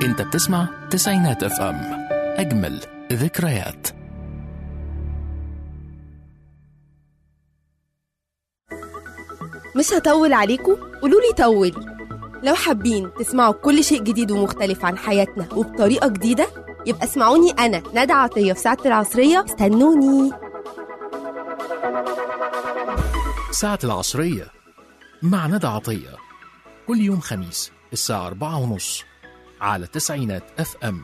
انت بتسمع تسعينات اف ام اجمل ذكريات مش هطول عليكم قولوا لي طولي لو حابين تسمعوا كل شيء جديد ومختلف عن حياتنا وبطريقة جديدة يبقى اسمعوني أنا ندى عطية في ساعة العصرية استنوني ساعة العصرية مع ندى عطية كل يوم خميس الساعة أربعة ونص على تسعينات اف ام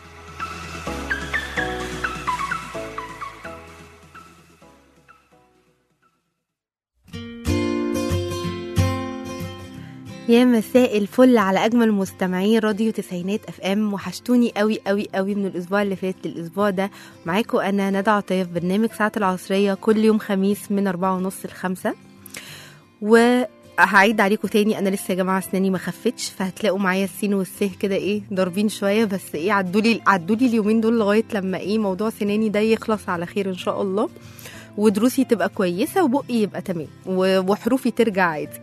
يا مساء الفل على اجمل مستمعين راديو تسعينات اف ام وحشتوني قوي قوي قوي من الاسبوع اللي فات للاسبوع ده معاكم انا ندى عطيه في برنامج ساعه العصريه كل يوم خميس من أربعة ونص لخمسة وهعيد عليكم تاني انا لسه يا جماعه اسناني ما خفتش فهتلاقوا معايا السين والسه كده ايه ضاربين شويه بس ايه عدولي عدولي اليومين دول لغايه لما ايه موضوع سناني ده يخلص على خير ان شاء الله ودروسي تبقى كويسه وبقي يبقى تمام و- وحروفي ترجع عادي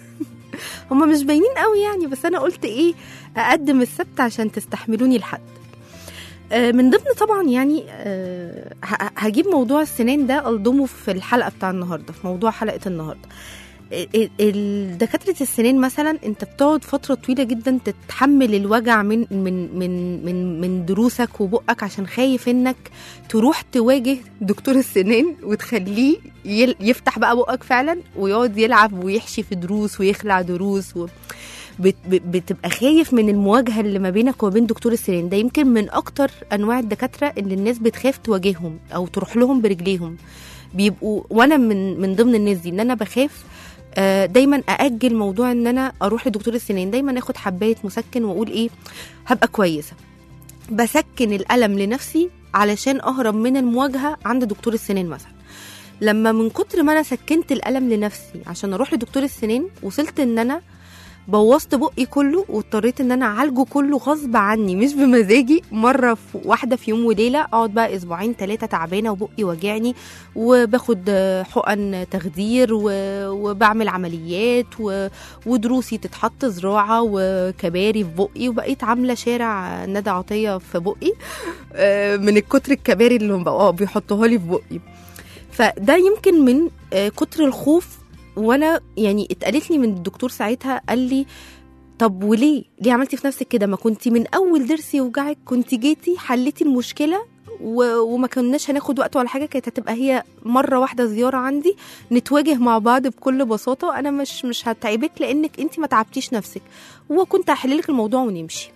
هما مش باينين قوي يعني بس انا قلت ايه اقدم السبت عشان تستحملوني لحد آه، من ضمن طبعا يعني آه، ه- هجيب موضوع السنان ده الضمه في الحلقه بتاع النهارده في موضوع حلقه النهارده ال- ال- دكاتره السنان مثلا انت بتقعد فتره طويله جدا تتحمل الوجع من من من من من دروسك وبقك عشان خايف انك تروح تواجه دكتور السنان وتخليه يل- يفتح بقى بقك فعلا ويقعد يلعب ويحشي في دروس ويخلع دروس و... بت... بت- بتبقى خايف من المواجهه اللي ما بينك وبين دكتور السنان ده يمكن من اكتر انواع الدكاتره اللي الناس بتخاف تواجههم او تروح لهم برجليهم بيبقوا وانا من من ضمن الناس دي ان انا بخاف آه، دايما ااجل موضوع ان انا اروح لدكتور السنان دايما اخد حبايه مسكن واقول ايه هبقى كويسه بسكن الالم لنفسي علشان اهرب من المواجهه عند دكتور السنان مثلا لما من كتر ما انا سكنت الالم لنفسي عشان اروح لدكتور السنان وصلت ان انا بوظت بقي كله واضطريت ان انا اعالجه كله غصب عني مش بمزاجي مره في واحده في يوم وليله اقعد بقى اسبوعين ثلاثه تعبانه وبقي واجعني وباخد آه، حقن تخدير و- وبعمل عمليات و- ودروسي تتحط زراعه وكباري في بقي وبقيت عامله شارع ندى عطيه في بقي آه، من الكتر الكباري اللي هم بقوا بيحطوها لي في بقي فده يمكن من آه، كتر الخوف وانا يعني اتقالت لي من الدكتور ساعتها قال لي طب وليه ليه عملتي في نفسك كده ما كنتي من اول ضرس يوجعك كنت جيتي حليتي المشكله و... وما كناش هناخد وقت ولا حاجه كانت هتبقى هي مره واحده زياره عندي نتواجه مع بعض بكل بساطه انا مش مش هتعبك لانك انت ما تعبتيش نفسك وكنت هحل لك الموضوع ونمشي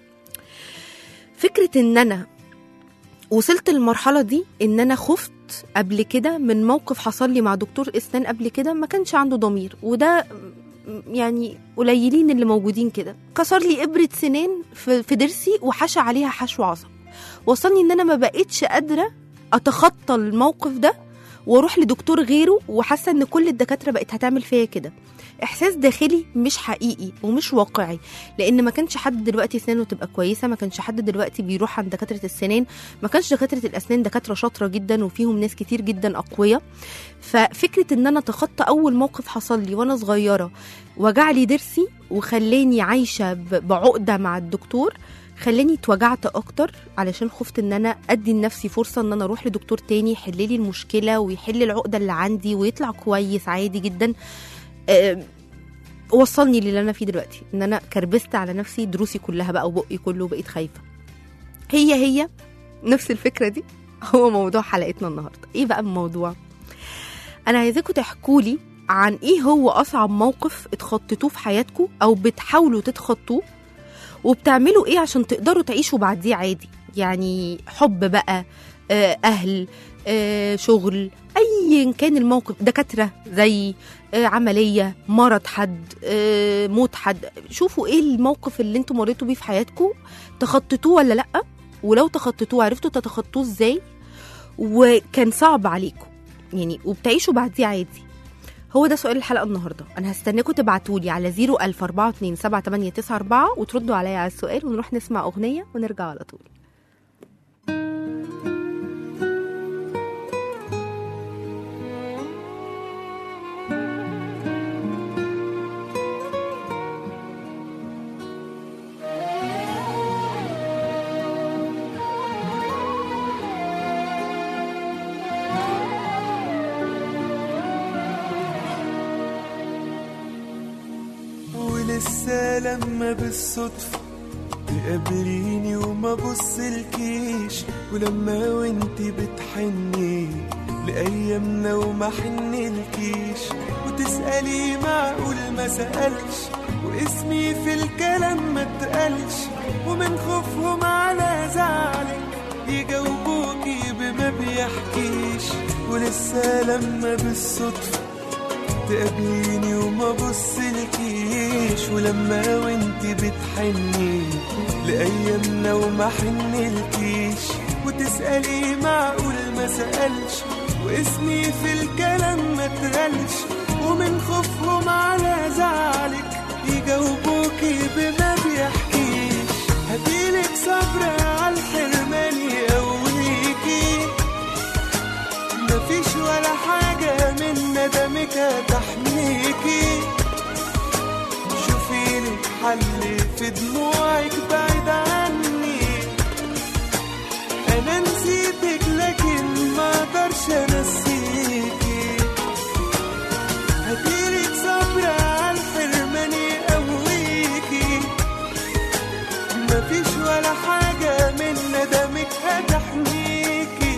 فكره ان انا وصلت للمرحله دي ان انا خفت قبل كده من موقف حصل لي مع دكتور اسنان قبل كده ما كانش عنده ضمير وده م- يعني قليلين اللي موجودين كده كسر لي ابره سنان في في ضرسي وحشى عليها حشو عصب وصلني ان انا ما بقتش قادره اتخطى الموقف ده واروح لدكتور غيره وحاسه ان كل الدكاتره بقت هتعمل فيا كده احساس داخلي مش حقيقي ومش واقعي لان ما كانش حد دلوقتي اسنانه تبقى كويسه ما كانش حد دلوقتي بيروح عند دكاتره السنان ما كانش دكاتره الاسنان دكاتره شاطره جدا وفيهم ناس كتير جدا اقوياء ففكره ان انا اتخطى اول موقف حصل لي وانا صغيره وجع لي ضرسي وخلاني عايشه ب- بعقده مع الدكتور خلاني اتوجعت اكتر علشان خفت ان انا ادي لنفسي فرصه ان انا اروح لدكتور تاني يحل لي المشكله ويحل العقده اللي عندي ويطلع كويس عادي جدا آه، وصلني للي انا فيه دلوقتي ان انا كربست على نفسي دروسي كلها بقى وبقي كله وبقيت خايفه هي هي نفس الفكره دي هو موضوع حلقتنا النهارده ايه بقى الموضوع انا عايزاكم تحكوا لي عن ايه هو اصعب موقف اتخطيتوه في حياتكم او بتحاولوا تتخطوه وبتعملوا ايه عشان تقدروا تعيشوا بعديه عادي يعني حب بقى آه، اهل آه، شغل ايا كان الموقف دكاتره زي آه، عمليه مرض حد آه، موت حد شوفوا ايه الموقف اللي انتوا مريتوا بيه في حياتكم تخطيتوه ولا لا ولو تخطيتوه عرفتوا تتخطوه ازاي وكان صعب عليكم يعني وبتعيشوا بعديه عادي هو ده سؤال الحلقه النهارده انا هستناكم تبعتوا لي على 004278994 وتردوا عليا على السؤال ونروح نسمع اغنيه ونرجع على طول ولسه لما بالصدفة تقابليني وما بصلكيش ولما وانتي بتحني لأيامنا وما حنلكيش وتسألي معقول ما سألش واسمي في الكلام ما اتقالش ومن خوفهم على زعلك يجاوبوكي بما بيحكيش ولسه لما بالصدفة تقابليني وما بصلكيش ولما وانتي بتحني لأيامنا وما حنلكيش وتسألي معقول ما سألش واسمي في الكلام ما اتقالش ومن خوفهم على زعلك يجاوبوكي بما بيحكيش هديلك صبر على الحرمان يقويكي مفيش ولا حاجة من ندمك هتحميكي شوفيلك حل في دموعك بعيد عني أنا نسيتك لكن ما أقدرش أنسيكي هديلك صبر على الحرمان يقويكي مفيش ولا حاجة من ندمك هتحميكي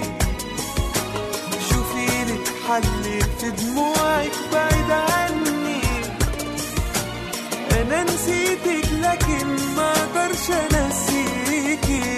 شوفيلك حل في دموعك بعيد عني انا نسيتك لكن ما اقدرش انسيكي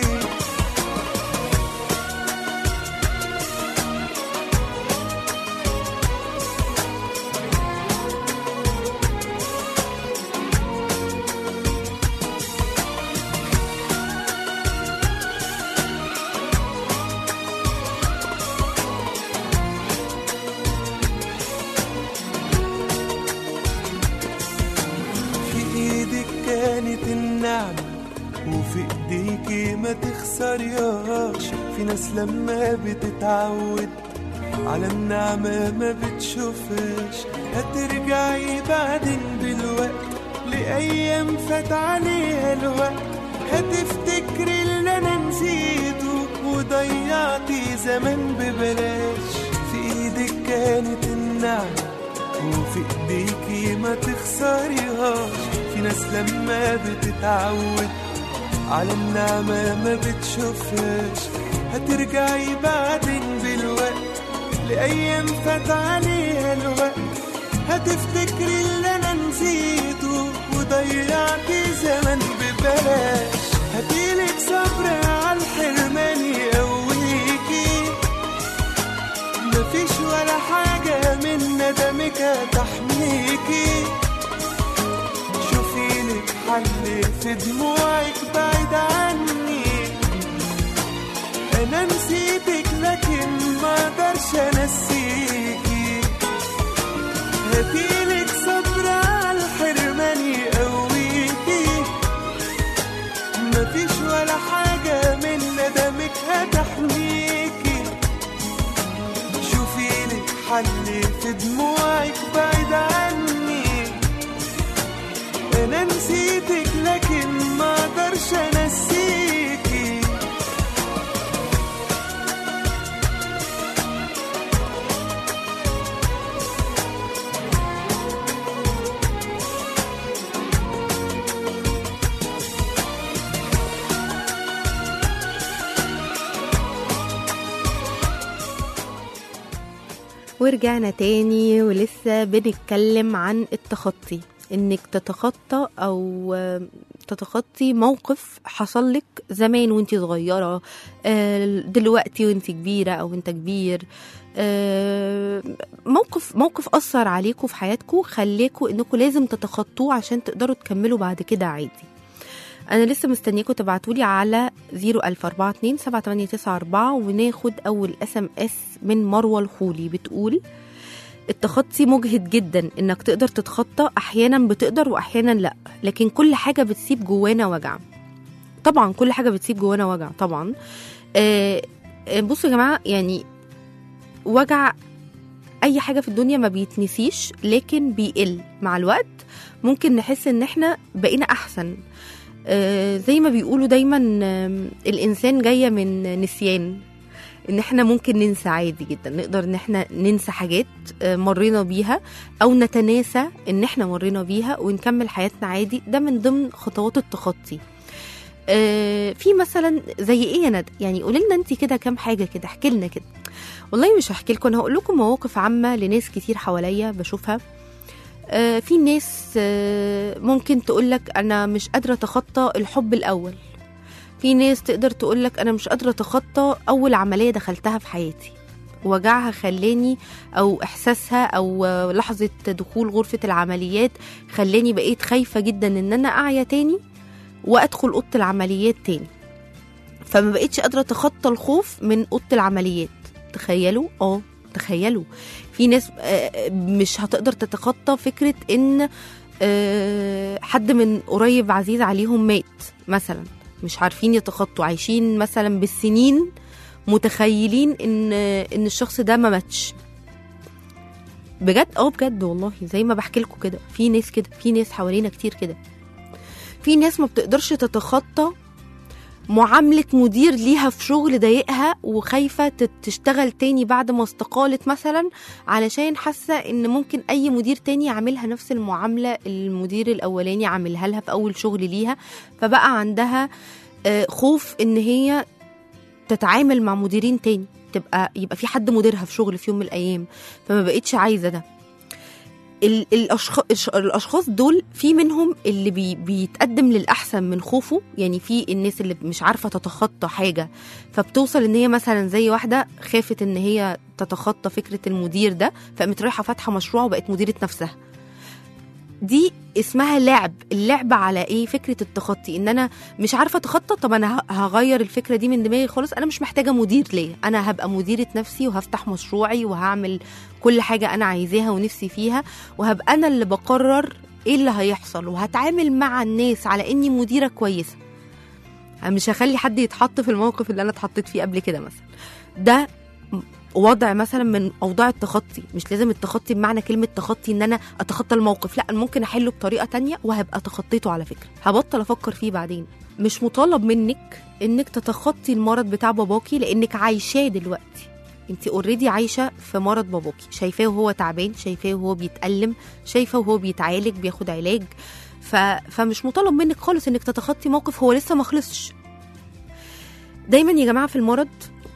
في ايدك كانت النعمة وفي ايديكي ما تخسرياش في ناس لما بتتعود على النعمة ما بتشوفش هترجعي بعدين بالوقت لأيام فات عليها الوقت هتفتكري اللي أنا نسيته وضيعتي زمان ببلاش في ايدك كانت النعمة وفي ايديكي ما تخسريهاش في ناس لما بتتعود على النعمة ما بتشوفهاش هترجعي بعدين بالوقت لأيام فات عليها الوقت هتفتكري اللي أنا نسيته وضيعتي زمن ببلاش هديلك صبر على الحرمان يقويكي مفيش ولا حاجة من ندمك هتحميكي شوفيلك حل في دموعك بعيد عني انا نسيتك لكن ما اقدرش انسيكي هديلك صبر على الحرمان يقويكي مفيش ولا حاجة من ندمك هتحميكي شوفيلك حل في دموعك بعيد عني انا نسيتك لكن ما اقدرش انسيكي ورجعنا تاني ولسه بنتكلم عن التخطي انك تتخطى او آه، تتخطي موقف حصل لك زمان وانت صغيرة آه، دلوقتي وانت كبيرة او انت كبير آه، موقف موقف أثر عليكم في حياتكم خليكم انكم لازم تتخطوه عشان تقدروا تكملوا بعد كده عادي انا لسه مستنياكم تبعتولي على 00427 7894 وناخد اول اس ام اس من مروه الخولي بتقول التخطي مجهد جدا انك تقدر تتخطى احيانا بتقدر واحيانا لا لكن كل حاجه بتسيب جوانا وجع طبعا كل حاجه بتسيب جوانا وجع طبعا آه آه، بصوا يا جماعه يعني وجع اي حاجه في الدنيا ما بيتنسيش لكن بيقل مع الوقت ممكن نحس ان احنا بقينا احسن آه، زي ما بيقولوا دايما آم، الانسان جايه من نسيان ان احنا ممكن ننسى عادي جدا نقدر ان احنا ننسى حاجات آه، مرينا بيها او نتناسى ان احنا مرينا بيها ونكمل حياتنا عادي ده من ضمن خطوات التخطي آه، في مثلا زي ايه يا ندى يعني قولي لنا انت كده كام حاجه كده احكي لنا كده والله مش هحكي لكم انا هقول لكم مواقف عامه لناس كتير حواليا بشوفها آه، في ناس آه، ممكن تقول لك انا مش قادره اتخطى الحب الاول في ناس تقدر تقول لك انا مش قادره اتخطى اول عمليه دخلتها في حياتي وجعها خلاني او احساسها او آه، لحظه دخول غرفه العمليات خلاني بقيت خايفه جدا ان انا اعيا تاني وادخل اوضه العمليات تاني فما بقيتش قادره اتخطى الخوف من اوضه العمليات تخيلوا اه تخيلوا في ناس آه، مش هتقدر تتخطى فكره ان آه، حد من قريب عزيز عليهم مات مثلا مش عارفين يتخطوا عايشين مثلا بالسنين متخيلين ان ان الشخص ده ما ماتش بجد اه بجد والله زي ما بحكي لكم كده في ناس كده في ناس حوالينا كتير كده في ناس ما بتقدرش تتخطى معاملة مدير ليها في شغل ضايقها وخايفة تت- تشتغل تاني بعد ما استقالت مثلا علشان حاسة ان ممكن اي مدير تاني يعملها نفس المعاملة المدير الاولاني عاملها لها في اول شغل ليها فبقى عندها آه، خوف ان هي تتعامل مع مديرين تاني تبقى يبقى في حد مديرها في شغل في يوم من الايام فما بقتش عايزه ده ال- الأشخاص الاشخاص دول في منهم اللي بي بيتقدم للاحسن من خوفه يعني في الناس اللي مش عارفه تتخطى حاجه فبتوصل ان هي مثلا زي واحده خافت ان هي تتخطى فكره المدير ده فقامت رايحه فاتحه مشروع وبقت مديره نفسها دي اسمها لعب اللعب على ايه فكره التخطي ان انا مش عارفه اتخطى طب انا ه- هغير الفكره دي من دماغي خالص انا مش محتاجه مدير ليه انا هبقى مديره نفسي وهفتح مشروعي وهعمل كل حاجه انا عايزاها ونفسي فيها وهبقى انا اللي بقرر ايه اللي هيحصل وهتعامل مع الناس على اني مديره كويسه أنا مش هخلي حد يتحط في الموقف اللي انا اتحطيت فيه قبل كده مثلا ده وضع مثلا من اوضاع التخطي مش لازم التخطي بمعنى كلمه تخطي ان انا اتخطى الموقف لا أنا ممكن احله بطريقه تانية وهبقى تخطيته على فكره هبطل افكر فيه بعدين مش مطالب منك انك تتخطي المرض بتاع باباكي لانك عايشاه دلوقتي انت اوريدي عايشه في مرض باباكي شايفاه وهو تعبان شايفاه وهو بيتالم شايفه وهو بيتعالج بياخد علاج ف... فمش مطالب منك خالص انك تتخطي موقف هو لسه ما خلصش دايما يا جماعه في المرض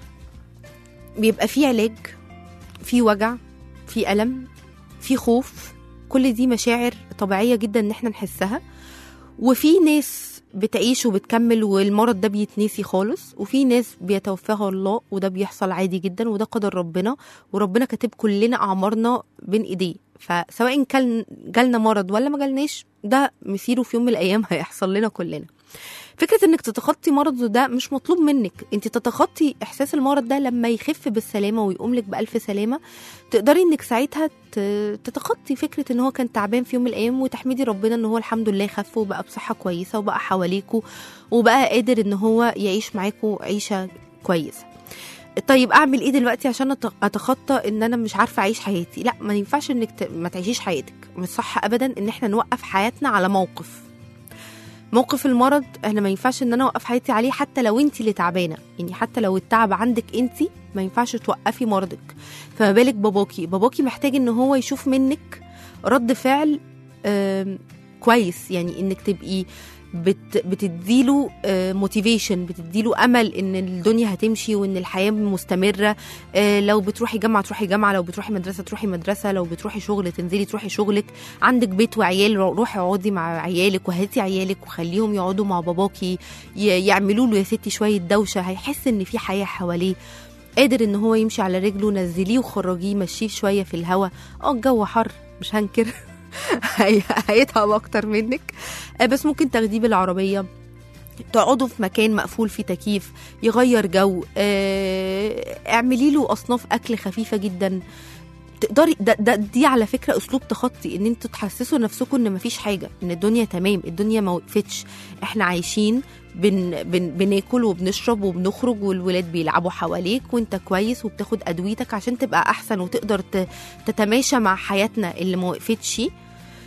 بيبقى فيه علاج فيه وجع فيه ألم فيه خوف كل دي مشاعر طبيعية جدا ان احنا نحسها وفي ناس بتعيش وبتكمل والمرض ده بيتنسي خالص وفي ناس بيتوفاها الله وده بيحصل عادي جدا وده قدر ربنا وربنا كاتب كلنا اعمارنا بين ايديه فسواء كان جالنا مرض ولا ما جالناش ده مصيره في يوم من الايام هيحصل لنا كلنا فكره انك تتخطي مرضه ده مش مطلوب منك انت تتخطي احساس المرض ده لما يخف بالسلامه ويقوم لك بالف سلامه تقدري انك ساعتها ت- تتخطي فكره ان هو كان تعبان في يوم من الايام وتحمدي ربنا ان هو الحمد لله خف وبقى بصحه كويسه وبقى حواليكوا وبقى قادر ان هو يعيش معاكوا عيشه كويسه طيب اعمل ايه دلوقتي عشان أت- اتخطى ان انا مش عارفه اعيش حياتي لا ما ينفعش انك ت... ما تعيشيش حياتك مش صح ابدا ان احنا نوقف حياتنا على موقف موقف المرض انا ما ينفعش ان انا اوقف حياتي عليه حتى لو انت اللي تعبانه يعني حتى لو التعب عندك انت ما ينفعش توقفي مرضك فما بالك باباكي باباكي محتاج ان هو يشوف منك رد فعل آم، كويس يعني انك تبقي بت بتديله موتيفيشن بتديله امل ان الدنيا هتمشي وان الحياه مستمره آه، لو بتروحي جامعه تروحي جامعه لو بتروحي مدرسه تروحي مدرسه لو بتروحي شغل تنزلي تروحي شغلك عندك بيت وعيال رو- روحي اقعدي مع عيالك وهاتي عيالك وخليهم يقعدوا مع باباكي ي- يعملوا له يا ستي شويه دوشه هيحس ان في حياه حواليه قادر ان هو يمشي على رجله نزليه وخرجيه مشيه شويه في الهوا اه الجو حر مش هنكر هي- هيتعب اكتر منك آه، بس ممكن تاخديه بالعربيه تقعدوا في مكان مقفول فيه تكييف يغير جو آه، اعملي له اصناف اكل خفيفه جدا تقدري ده, ده دي على فكره اسلوب تخطي ان انتوا تحسسوا نفسكم ان مفيش حاجه ان الدنيا تمام الدنيا ما وقفتش احنا عايشين بن بن بناكل وبنشرب وبنخرج والولاد بيلعبوا حواليك وانت كويس وبتاخد ادويتك عشان تبقى احسن وتقدر ت- تتماشى مع حياتنا اللي ما وقفتش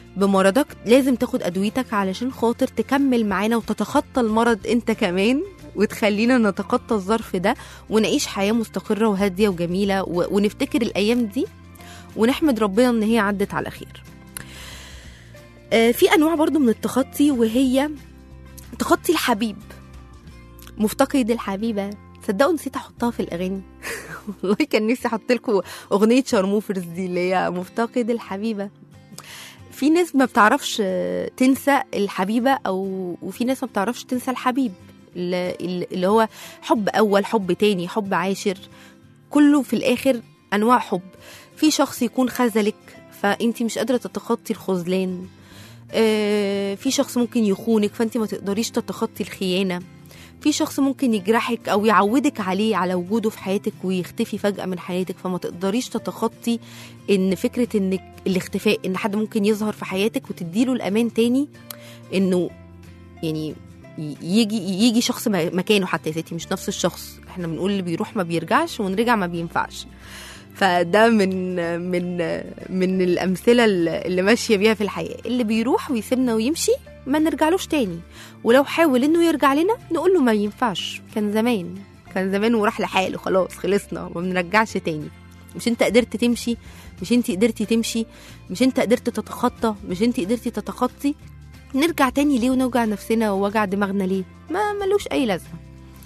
بمرضك لازم تاخد ادويتك علشان خاطر تكمل معانا وتتخطى المرض انت كمان وتخلينا نتخطى الظرف ده ونعيش حياه مستقره وهاديه وجميله و... ونفتكر الايام دي ونحمد ربنا ان هي عدت على خير آه، في انواع برضو من التخطي وهي تخطي الحبيب مفتقد الحبيبه تصدقوا نسيت احطها في الاغاني والله كان نفسي احط لكم اغنيه شارموفرز دي اللي هي مفتقد الحبيبه في ناس ما بتعرفش آه، تنسى الحبيبه او وفي ناس ما بتعرفش تنسى الحبيب اللي اللي هو حب اول حب تاني حب عاشر كله في الاخر انواع حب في شخص يكون خذلك فانت مش قادره تتخطي الخذلان آه، في شخص ممكن يخونك فانت ما تقدريش تتخطي الخيانه في شخص ممكن يجرحك او يعودك عليه على وجوده في حياتك ويختفي فجاه من حياتك فما تقدريش تتخطي ان فكره انك الاختفاء ان حد ممكن يظهر في حياتك وتديله الامان تاني انه يعني ي- يجي يجي شخص م- مكانه حتى يا ستي مش نفس الشخص احنا بنقول اللي بيروح ما بيرجعش ونرجع ما بينفعش فده من من من الامثله اللي ماشيه بيها في الحياه اللي بيروح ويسيبنا ويمشي ما نرجعلوش تاني ولو حاول انه يرجع لنا نقول له ما ينفعش كان زمان كان زمان وراح لحاله خلاص خلصنا ما بنرجعش تاني مش انت قدرت تمشي مش انت قدرتي تمشي مش انت قدرت تتخطى مش انت قدرتي تتخطي نرجع تاني ليه ونوجع نفسنا ووجع دماغنا ليه ما ملوش اي لازمه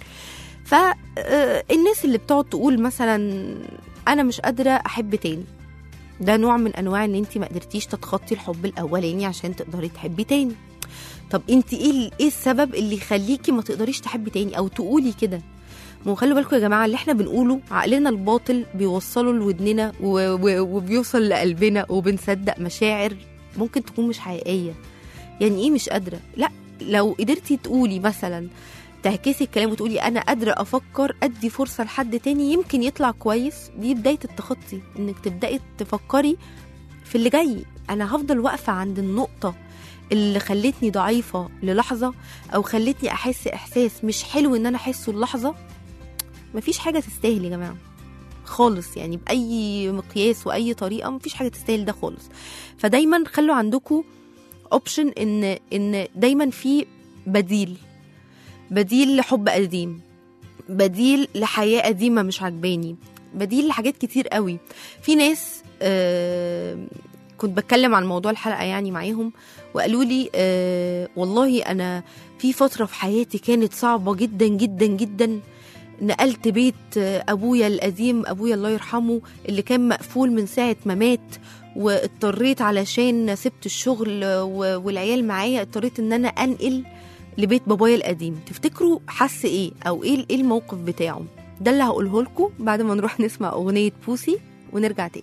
فالناس اللي بتقعد تقول مثلا انا مش قادره احب تاني ده نوع من انواع ان انت ما قدرتيش تتخطي الحب الاولاني عشان تقدري تحبي تاني طب انت ايه ال- ايه السبب اللي يخليكي ما تقدريش تحبي تاني او تقولي كده ما هو خلوا بالكم يا جماعه اللي احنا بنقوله عقلنا الباطل بيوصله لودننا و- و- وبيوصل لقلبنا وبنصدق مشاعر ممكن تكون مش حقيقيه يعني ايه مش قادره لا لو قدرتي تقولي مثلا تعكسي الكلام وتقولي انا قادره افكر ادي فرصه لحد تاني يمكن يطلع كويس دي بدايه التخطي انك تبداي تفكري في اللي جاي انا هفضل واقفه عند النقطه اللي خلتني ضعيفه للحظه او خلتني احس احساس مش حلو ان انا احسه اللحظه مفيش حاجه تستاهل يا جماعه خالص يعني باي مقياس واي طريقه مفيش حاجه تستاهل ده خالص فدايما خلوا عندكم اوبشن ان ان دايما في بديل بديل لحب قديم بديل لحياه قديمه مش عجباني بديل لحاجات كتير قوي في ناس آه كنت بتكلم عن موضوع الحلقه يعني معاهم وقالوا لي آه والله انا في فتره في حياتي كانت صعبه جدا جدا جدا نقلت بيت آه، ابويا القديم ابويا الله يرحمه اللي كان مقفول من ساعه ما مات واضطريت علشان سبت الشغل آه، و- والعيال معايا اضطريت ان انا انقل لبيت بابايا القديم تفتكروا حس ايه او ايه ايه الموقف بتاعه ده اللي هقوله لكم بعد ما نروح نسمع اغنيه بوسي ونرجع تاني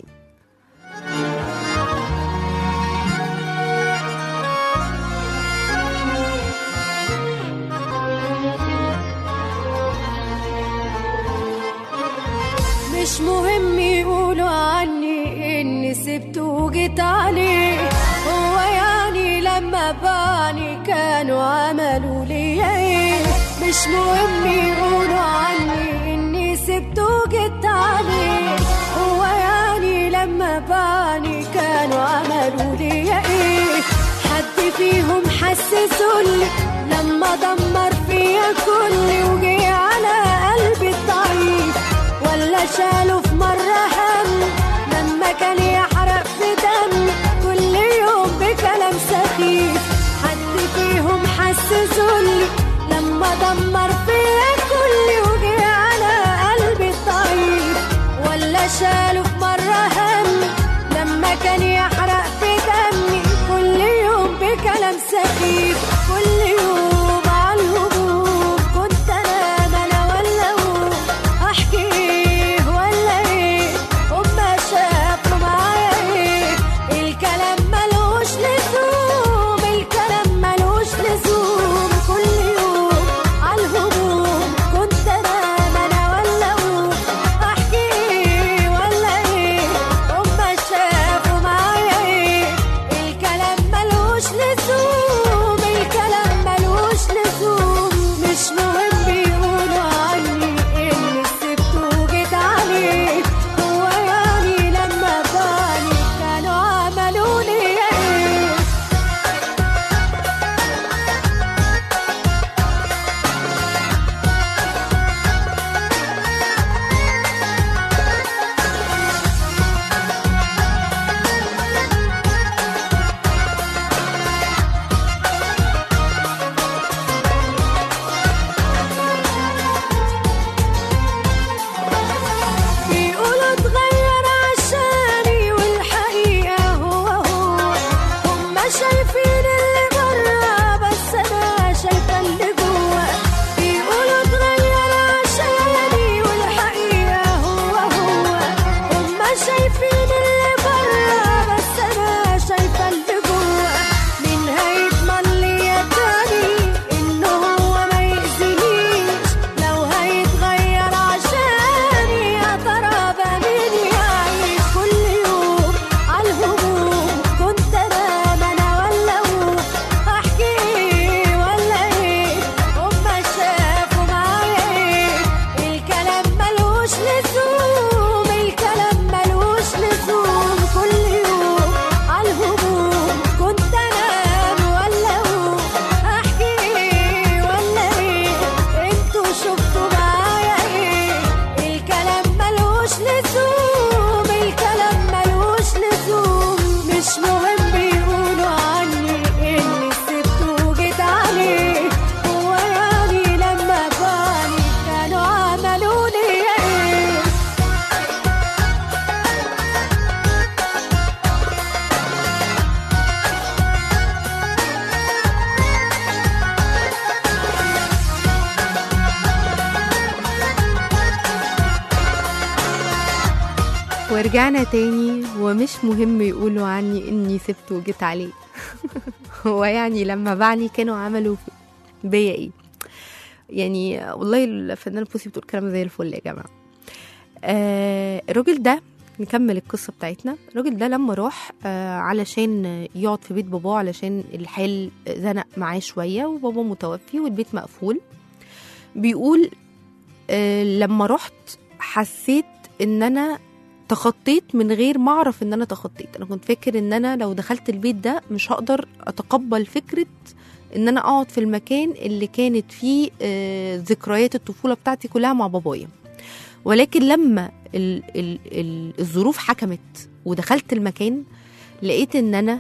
مش مهم يقولوا عني اني سبت وجيت عليه هو يعني لما باني كانوا عملوا لي ايه مش مهم يقولوا عني اني سبت وجيت عليه هو يعني لما باني كانوا عملوا لي ايه حد فيهم حسسولي لما دمر فيا كل وجي على قلبي الضعيف ولا شالوا في مرة هم لما كان يحرق في دم كل يوم بكلام سخيف حد فيهم حسسولي لما دمر فيا كل وجي على قلبي الضعيف ولا شالوا في مرة هم لما كان يحرق في دمي كل يوم بكلام سخيف كل يوم على الهجوم كنت انا ما انا ولا هو احكي ايه ولا ايه هما شافوا معايا ايه الكلام ملوش لزوم الكلام ملوش لزوم كل يوم على الهجوم كنت انا ما انا ولا هو احكي ايه ولا ايه هما شافوا معايا ايه الكلام ملوش لزوم الكلام ورجعنا تاني ومش مهم يقولوا عني اني سبت وجيت عليه هو يعني لما بعني كانوا عملوا بيا ايه يعني والله الفنانة بوسي بتقول كلام زي الفل يا جماعة آه الراجل ده نكمل القصة بتاعتنا الراجل ده لما راح آه علشان يقعد في بيت باباه علشان الحال زنق معاه شوية وبابا متوفي والبيت مقفول بيقول آه لما رحت حسيت ان انا تخطيت من غير ما اعرف ان انا تخطيت انا كنت فاكر ان انا لو دخلت البيت ده مش هقدر اتقبل فكره ان انا اقعد في المكان اللي كانت فيه آه، ذكريات الطفوله بتاعتي كلها مع بابايا ولكن لما ال ال ال الظروف حكمت ودخلت المكان لقيت ان انا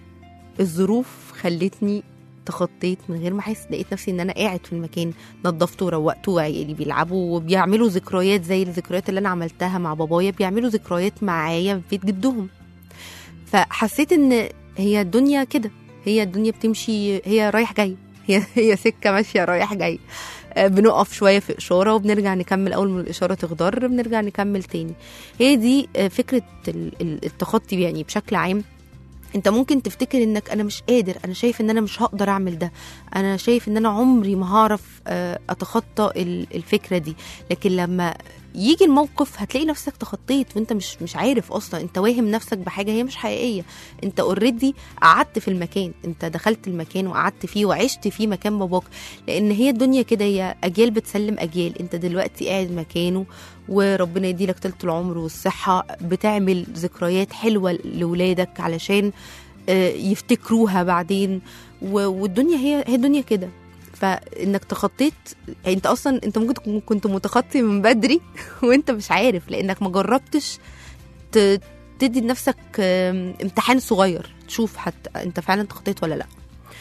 الظروف خلتني تخطيت من غير ما احس لقيت نفسي ان انا قاعد في المكان نظفته وروقته وعيالي بيلعبوا وبيعملوا ذكريات زي الذكريات اللي انا عملتها مع بابايا بيعملوا ذكريات معايا في بيت جدهم فحسيت ان هي الدنيا كده هي الدنيا بتمشي هي رايح جاي هي هي سكه ماشيه رايح جاي آه، بنقف شويه في اشاره وبنرجع نكمل اول ما الاشاره تخضر بنرجع نكمل تاني هي دي آه، فكره ال- ال- التخطي يعني بشكل عام انت ممكن تفتكر انك انا مش قادر انا شايف ان انا مش هقدر اعمل ده انا شايف ان انا عمري ما هعرف آه، اتخطى ال- الفكره دي لكن لما يجي الموقف هتلاقي نفسك تخطيت وانت مش مش عارف اصلا انت واهم نفسك بحاجه هي مش حقيقيه انت اوريدي قعدت في المكان انت دخلت المكان وقعدت فيه وعشت فيه مكان باباك لان هي الدنيا كده هي اجيال بتسلم اجيال انت دلوقتي قاعد مكانه وربنا يديلك طولة العمر والصحة بتعمل ذكريات حلوة لولادك علشان آه، يفتكروها بعدين و- والدنيا هي هي الدنيا كده فانك تخطيت يعني انت اصلا انت ممكن تكون كنت متخطي من بدري وانت مش عارف لانك ما جربتش ت- تدي لنفسك آم، امتحان صغير تشوف حتى انت فعلا تخطيت ولا لا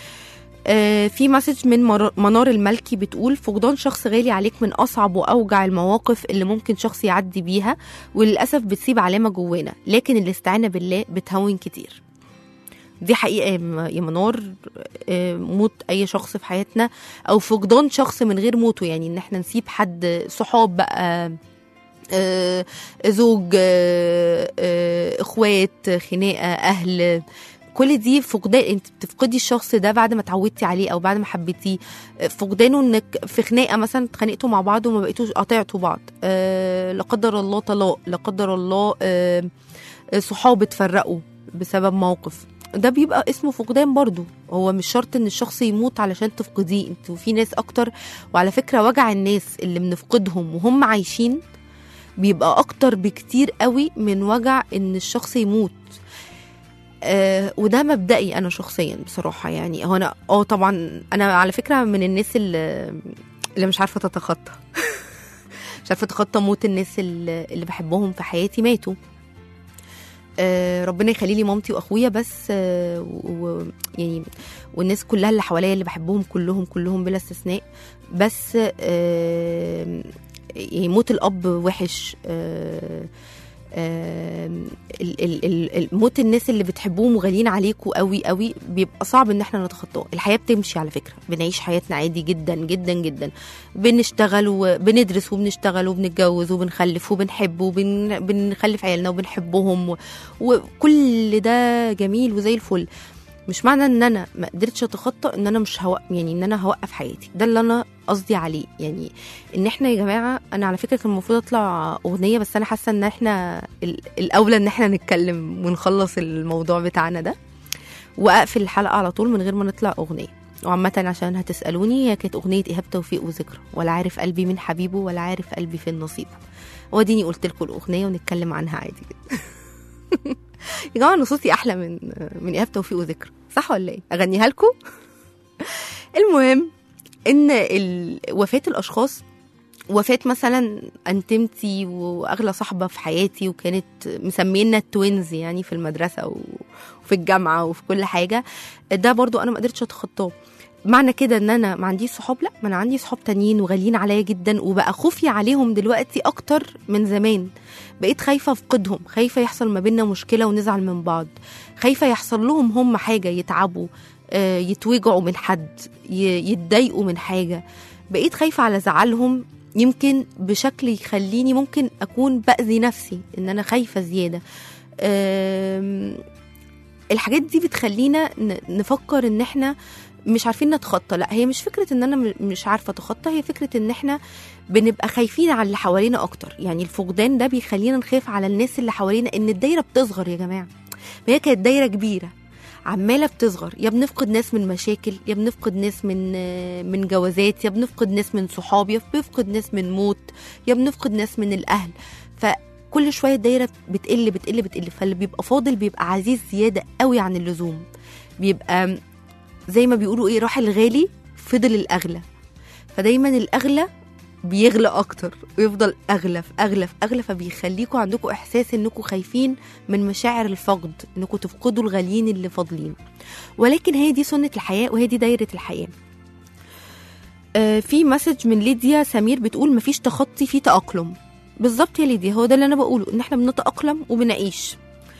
آه، في مسج من مر- منار الملكي بتقول فقدان شخص غالي عليك من اصعب واوجع المواقف اللي ممكن شخص يعدي بيها وللاسف بتسيب علامه جوانا لكن الاستعانه بالله بتهون كتير دي حقيقه يا م- يا منار آه، موت اي شخص في حياتنا او فقدان شخص من غير موته يعني ان احنا نسيب حد صحاب بقى آه، زوج آه، آه، اخوات خناقه اهل كل دي فقدان انت بتفقدي الشخص ده بعد ما اتعودتي عليه او بعد ما حبيتيه فقدانه انك في خناقه مثلا اتخانقتوا مع بعض وما بقيتوش قاطعتوا بعض أه لا قدر الله طلاق لا قدر الله أه صحاب اتفرقوا بسبب موقف ده بيبقى اسمه فقدان برضو هو مش شرط ان الشخص يموت علشان تفقديه انتوا في ناس اكتر وعلى فكره وجع الناس اللي بنفقدهم وهم عايشين بيبقى اكتر بكتير قوي من وجع ان الشخص يموت آه وده مبدئي انا شخصيا بصراحه يعني هو انا اه طبعا انا على فكره من الناس اللي, اللي مش عارفه تتخطى مش عارفه اتخطى موت الناس اللي, اللي بحبهم في حياتي ماتوا آه ربنا يخلي لي مامتي واخويا بس آه و يعني والناس كلها اللي حواليا اللي بحبهم كلهم كلهم بلا استثناء بس آه يعني موت الاب وحش آه آم، ال- ال- ال- ال- موت الناس اللي بتحبوهم وغاليين عليكوا قوي قوي بيبقى صعب ان احنا نتخطاه الحياه بتمشي على فكره بنعيش حياتنا عادي جدا جدا جدا بنشتغل وبندرس وبنشتغل وبنتجوز وبنخلف وبنحب وبنخلف عيالنا وبنحبهم و- وكل ده جميل وزي الفل مش معنى ان انا ما قدرتش اتخطى ان انا مش هوقف يعني ان انا هوقف حياتي ده اللي انا قصدي عليه يعني ان احنا يا جماعه انا على فكره كان المفروض اطلع اغنيه بس انا حاسه ان احنا ال- الاولى ان احنا نتكلم ونخلص الموضوع بتاعنا ده واقفل الحلقه على طول من غير ما نطلع اغنيه وعامة عشان هتسألوني هي كانت أغنية إيهاب توفيق وذكرى ولا عارف قلبي من حبيبه ولا عارف قلبي فين نصيبه واديني قلت لكم الأغنية ونتكلم عنها عادي جدا يا جماعة أنا صوتي أحلى من من إيهاب توفيق وذكرى صح ولا إيه؟ أغنيها لكم؟ المهم إن ال- وفاة الأشخاص وفاة مثلا أنتمتي وأغلى صاحبة في حياتي وكانت مسمينا التوينز يعني في المدرسة و- وفي الجامعة وفي كل حاجة ده برضو أنا ما قدرتش أتخطاه معنى كده ان انا ما عنديش صحاب لا ما انا عندي صحاب تانيين وغاليين عليا جدا وبقى خوفي عليهم دلوقتي اكتر من زمان بقيت خايفه افقدهم خايفه يحصل ما بيننا مشكله ونزعل من بعض خايفه يحصل لهم هم حاجه يتعبوا آه، يتوجعوا من حد ي- يتضايقوا من حاجه بقيت خايفه على زعلهم يمكن بشكل يخليني ممكن اكون باذي نفسي ان انا خايفه زياده آم، الحاجات دي بتخلينا ن- نفكر ان احنا مش عارفين نتخطى لا هي مش فكره ان انا م- مش عارفه اتخطى هي فكره ان احنا بنبقى خايفين على اللي حوالينا اكتر يعني الفقدان ده بيخلينا نخاف على الناس اللي حوالينا ان الدايره بتصغر يا جماعه ما هي كانت دايره كبيره عماله بتصغر يا بنفقد ناس من مشاكل يا بنفقد ناس من من جوازات يا بنفقد ناس من صحاب يا بنفقد ناس من موت يا بنفقد ناس من الاهل فكل شويه الدايره بتقل بتقل بتقل فاللي بيبقى فاضل بيبقى عزيز زياده قوي عن اللزوم بيبقى زي ما بيقولوا ايه راح الغالي فضل الاغلى فدايما الاغلى بيغلى اكتر ويفضل اغلى في اغلى في اغلى فبيخليكوا عندكم احساس انكم خايفين من مشاعر الفقد انكم تفقدوا الغاليين اللي فاضلين ولكن هي دي سنه الحياه وهي دي دايره الحياه آه في مسج من ليديا سمير بتقول مفيش تخطي في تاقلم بالظبط يا ليديا هو ده اللي انا بقوله ان احنا بنتاقلم وبنعيش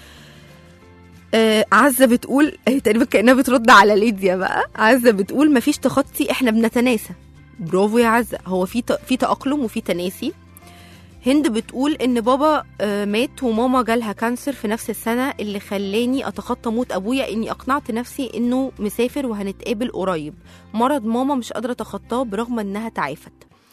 آه عزة بتقول هي تقريبا كأنها بترد على ليديا بقى عزة بتقول مفيش تخطي احنا بنتناسى برافو يا عزة هو في ت- في تأقلم وفي تناسي هند بتقول ان بابا آه، مات وماما جالها كانسر في نفس السنة اللي خلاني اتخطى موت ابويا اني اقنعت نفسي انه مسافر وهنتقابل قريب مرض ماما مش قادرة اتخطاه برغم انها تعافت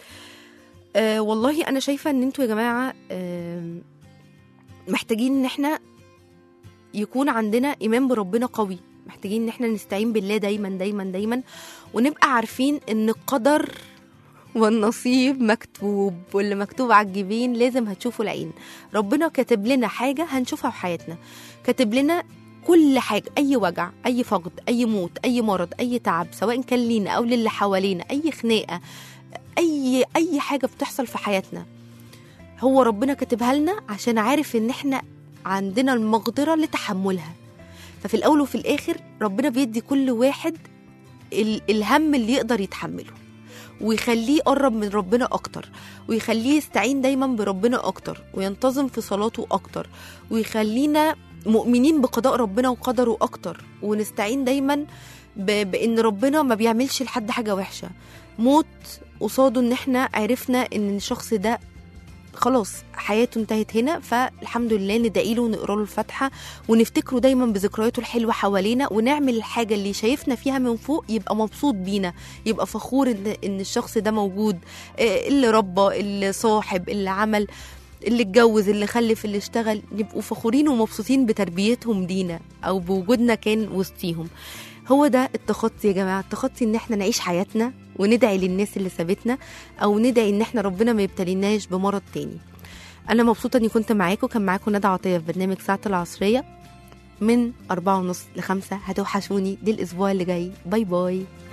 أه والله انا شايفة ان انتوا يا جماعة آه محتاجين ان احنا يكون عندنا ايمان بربنا قوي محتاجين ان احنا نستعين بالله دايما دايما دايما ونبقى عارفين ان القدر والنصيب مكتوب واللي مكتوب على الجبين لازم هتشوفه العين ربنا كاتب لنا حاجة هنشوفها في حياتنا كاتب لنا كل حاجة أي وجع أي فقد أي موت أي مرض أي تعب سواء كان لينا أو للي حوالينا أي خناقة أي أي حاجة بتحصل في حياتنا هو ربنا كاتبها لنا عشان عارف إن إحنا عندنا المقدرة لتحملها ففي الأول وفي الآخر ربنا بيدي كل واحد ال- الهم اللي يقدر يتحمله ويخليه يقرب من ربنا أكتر ويخليه يستعين دايما بربنا أكتر وينتظم في صلاته أكتر ويخلينا مؤمنين بقضاء ربنا وقدره أكتر ونستعين دايما ب... بإن ربنا ما بيعملش لحد حاجة وحشة موت قصاده إن إحنا عرفنا إن الشخص ده خلاص حياته انتهت هنا فالحمد لله ندعي له ونقرا له الفاتحه ونفتكره دايما بذكرياته الحلوه حوالينا ونعمل الحاجه اللي شايفنا فيها من فوق يبقى مبسوط بينا يبقى فخور ان ان الشخص ده موجود آه، اللي ربى اللي صاحب اللي عمل اللي اتجوز اللي خلف اللي اشتغل نبقوا فخورين ومبسوطين بتربيتهم لينا او بوجودنا كان وسطيهم هو ده التخطي يا جماعه التخطي ان احنا نعيش حياتنا وندعي للناس اللي سابتنا او ندعي ان احنا ربنا ما يبتليناش بمرض تاني انا مبسوطه اني كنت معاكم كان معاكم ندى عطيه في برنامج ساعه العصريه من أربعة ونص لخمسة هتوحشوني دي الأسبوع اللي جاي باي باي